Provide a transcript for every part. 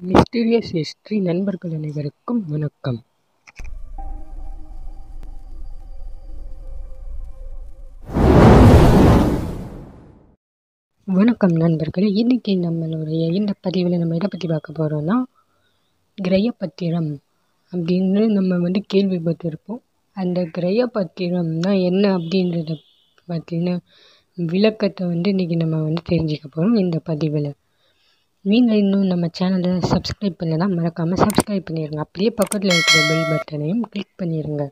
mysterious history நண்பர்கள் அனைவருக்கும் வணக்கம் வணக்கம் நண்பர்களே இன்றைக்கி நம்மளுடைய இந்த பதிவில் நம்ம எதை பற்றி பார்க்க போகிறோன்னா கிரயப்பத்திரம் அப்படின்னு நம்ம வந்து கேள்விப்பட்டிருப்போம் அந்த கிரயப்பத்திரம்னா என்ன அப்படின்றத பற்றின விளக்கத்தை வந்து இன்றைக்கி நம்ம வந்து தெரிஞ்சுக்க போகிறோம் இந்த பதிவில் நீங்கள் இன்னும் நம்ம சேனலை சப்ஸ்கிரைப் பண்ணலன்னா மறக்காமல் சப்ஸ்கிரைப் பண்ணிடுங்க அப்படியே பக்கத்தில் இருக்கிற பெல் பட்டனையும் கிளிக் பண்ணிடுங்க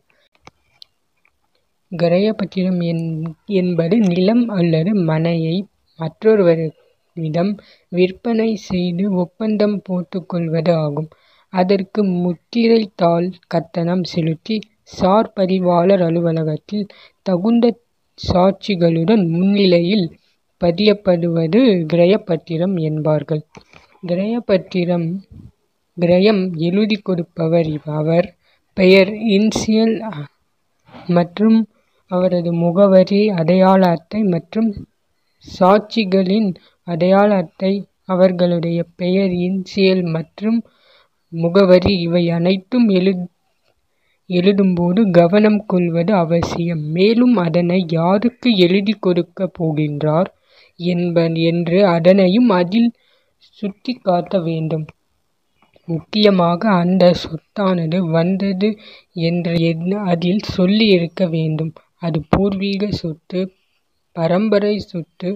கிரயப்பத்திரம் என் என்பது நிலம் அல்லது மனையை மற்றொருவரிடம் விற்பனை செய்து ஒப்பந்தம் போட்டுக்கொள்வது ஆகும் அதற்கு முத்திரை தாள் கட்டணம் செலுத்தி சார் பதிவாளர் அலுவலகத்தில் தகுந்த சாட்சிகளுடன் முன்னிலையில் பதியப்படுவது கிரயப்பத்திரம் என்பார்கள் கிரயப்பத்திரம் கிரயம் எழுதி கொடுப்பவர் அவர் பெயர் இன்சியல் மற்றும் அவரது முகவரி அடையாள அட்டை மற்றும் சாட்சிகளின் அடையாள அட்டை அவர்களுடைய பெயர் இன்சியல் மற்றும் முகவரி இவை அனைத்தும் எழு எழுதும்போது கவனம் கொள்வது அவசியம் மேலும் அதனை யாருக்கு எழுதி கொடுக்க போகின்றார் என்ப என்று அதனையும் அதில் சுட்டி காட்ட வேண்டும் முக்கியமாக அந்த சொத்தானது வந்தது என்று அதில் சொல்லி இருக்க வேண்டும் அது பூர்வீக சொத்து பரம்பரை சொத்து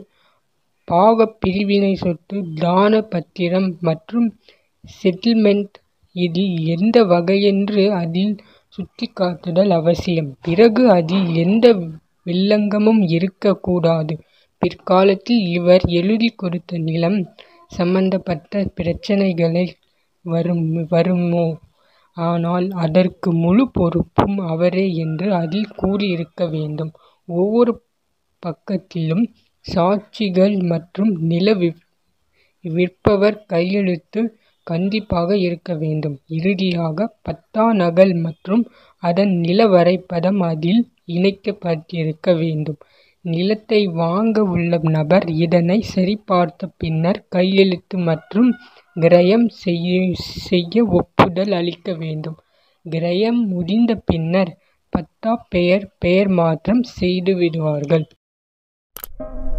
பாகப் பிரிவினை சொத்து தான பத்திரம் மற்றும் செட்டில்மெண்ட் இதில் எந்த வகையென்று அதில் சுட்டிக்காட்டுதல் அவசியம் பிறகு அதில் எந்த வில்லங்கமும் இருக்கக்கூடாது பிற்காலத்தில் இவர் எழுதி கொடுத்த நிலம் சம்பந்தப்பட்ட பிரச்சனைகளை வரும் வருமோ ஆனால் அதற்கு முழு பொறுப்பும் அவரே என்று அதில் கூறியிருக்க வேண்டும் ஒவ்வொரு பக்கத்திலும் சாட்சிகள் மற்றும் நில விற்பவர் கையெழுத்து கண்டிப்பாக இருக்க வேண்டும் இறுதியாக பட்டா நகல் மற்றும் அதன் நில வரைபடம் அதில் இணைக்கப்பட்டிருக்க வேண்டும் நிலத்தை வாங்க உள்ள நபர் இதனை சரிபார்த்த பின்னர் கையெழுத்து மற்றும் கிரயம் செய்ய செய்ய ஒப்புதல் அளிக்க வேண்டும் கிரயம் முடிந்த பின்னர் பட்டா பெயர் பெயர் மாற்றம் செய்து விடுவார்கள்